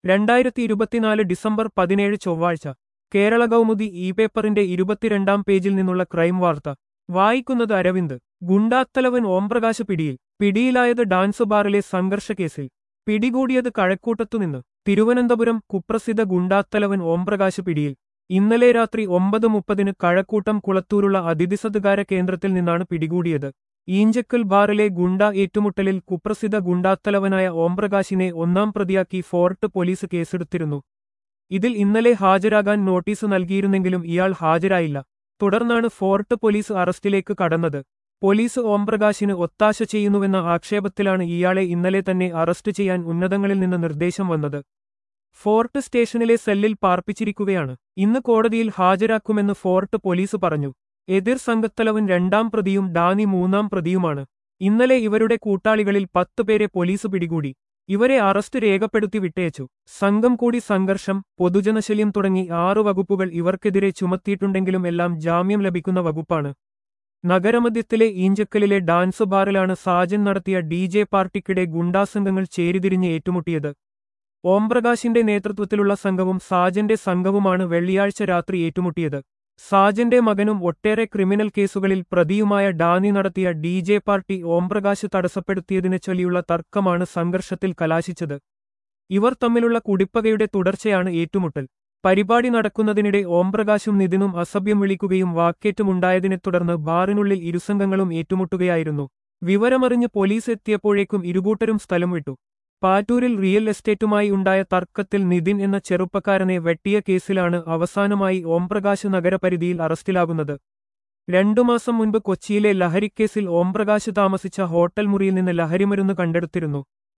രണ്ടായിരത്തി ഇരുപത്തിനാല് ഡിസംബർ പതിനേഴ് ചൊവ്വാഴ്ച കേരള കൗമുദി ഇ പേപ്പറിന്റെ ഇരുപത്തിരണ്ടാം പേജിൽ നിന്നുള്ള ക്രൈം വാർത്ത വായിക്കുന്നത് അരവിന്ദ് ഗുണ്ടാത്തലവൻ ഓംപ്രകാശ് പിടിയിൽ പിടിയിലായത് ഡാൻസ് ബാറിലെ സംഘർഷ കേസിൽ പിടികൂടിയത് കഴക്കൂട്ടത്തുനിന്ന് തിരുവനന്തപുരം കുപ്രസിദ്ധ ഗുണ്ടാത്തലവൻ ഓംപ്രകാശ് പിടിയിൽ ഇന്നലെ രാത്രി ഒമ്പത് മുപ്പതിന് കഴക്കൂട്ടം കുളത്തൂരുള്ള അതിഥിസത്കാര കേന്ദ്രത്തിൽ നിന്നാണ് പിടികൂടിയത് ഈഞ്ചക്കൽ ബാറിലെ ഗുണ്ട ഏറ്റുമുട്ടലിൽ കുപ്രസിദ്ധ ഗുണ്ടാത്തലവനായ ഓംപ്രകാശിനെ ഒന്നാം പ്രതിയാക്കി ഫോർട്ട് പോലീസ് കേസെടുത്തിരുന്നു ഇതിൽ ഇന്നലെ ഹാജരാകാൻ നോട്ടീസ് നൽകിയിരുന്നെങ്കിലും ഇയാൾ ഹാജരായില്ല തുടർന്നാണ് ഫോർട്ട് പോലീസ് അറസ്റ്റിലേക്ക് കടന്നത് പോലീസ് ഓംപ്രകാശിന് ഒത്താശ ചെയ്യുന്നുവെന്ന ആക്ഷേപത്തിലാണ് ഇയാളെ ഇന്നലെ തന്നെ അറസ്റ്റ് ചെയ്യാൻ ഉന്നതങ്ങളിൽ നിന്ന് നിർദ്ദേശം വന്നത് ഫോർട്ട് സ്റ്റേഷനിലെ സെല്ലിൽ പാർപ്പിച്ചിരിക്കുകയാണ് ഇന്ന് കോടതിയിൽ ഹാജരാക്കുമെന്ന് ഫോർട്ട് പോലീസ് പറഞ്ഞു എതിർ സംഘത്തലവൻ രണ്ടാം പ്രതിയും ഡാനി മൂന്നാം പ്രതിയുമാണ് ഇന്നലെ ഇവരുടെ കൂട്ടാളികളിൽ പത്ത് പേരെ പോലീസ് പിടികൂടി ഇവരെ അറസ്റ്റ് രേഖപ്പെടുത്തി വിട്ടയച്ചു സംഘം കൂടി സംഘർഷം പൊതുജനശല്യം തുടങ്ങി ആറു വകുപ്പുകൾ ഇവർക്കെതിരെ ചുമത്തിയിട്ടുണ്ടെങ്കിലും എല്ലാം ജാമ്യം ലഭിക്കുന്ന വകുപ്പാണ് നഗരമധ്യത്തിലെ ഈഞ്ചക്കലിലെ ഡാൻസ് ബാറിലാണ് സാജൻ നടത്തിയ ഡി ജെ പാർട്ടിക്കിടെ ഗുണ്ടാസംഘങ്ങൾ ചേരിതിരിഞ്ഞ് ഏറ്റുമുട്ടിയത് ഓംപ്രകാശിന്റെ നേതൃത്വത്തിലുള്ള സംഘവും സാജന്റെ സംഘവുമാണ് വെള്ളിയാഴ്ച രാത്രി ഏറ്റുമുട്ടിയത് സാജന്റെ മകനും ഒട്ടേറെ ക്രിമിനൽ കേസുകളിൽ പ്രതിയുമായ ഡാനി നടത്തിയ ഡി ജെ പാർട്ടി ഓംപ്രകാശ് തടസ്സപ്പെടുത്തിയതിനെ ചൊല്ലിയുള്ള തർക്കമാണ് സംഘർഷത്തിൽ കലാശിച്ചത് ഇവർ തമ്മിലുള്ള കുടിപ്പകയുടെ തുടർച്ചയാണ് ഏറ്റുമുട്ടൽ പരിപാടി നടക്കുന്നതിനിടെ ഓംപ്രകാശും നിതിനും അസഭ്യം വിളിക്കുകയും വാക്കേറ്റുമുണ്ടായതിനെ തുടർന്ന് ബാറിനുള്ളിൽ ഇരുസംഘങ്ങളും ഏറ്റുമുട്ടുകയായിരുന്നു വിവരമറിഞ്ഞ് പോലീസ് എത്തിയപ്പോഴേക്കും ഇരുകൂട്ടരും സ്ഥലം വിട്ടു പാറ്റൂരിൽ റിയൽ എസ്റ്റേറ്റുമായി ഉണ്ടായ തർക്കത്തിൽ നിതിൻ എന്ന ചെറുപ്പക്കാരനെ വെട്ടിയ കേസിലാണ് അവസാനമായി ഓംപ്രകാശ് നഗരപരിധിയിൽ അറസ്റ്റിലാകുന്നത് രണ്ടു മാസം മുൻപ് കൊച്ചിയിലെ ലഹരിക്കേസിൽ ഓംപ്രകാശ് താമസിച്ച ഹോട്ടൽ മുറിയിൽ നിന്ന് ലഹരിമരുന്ന് കണ്ടെടുത്തിരുന്നു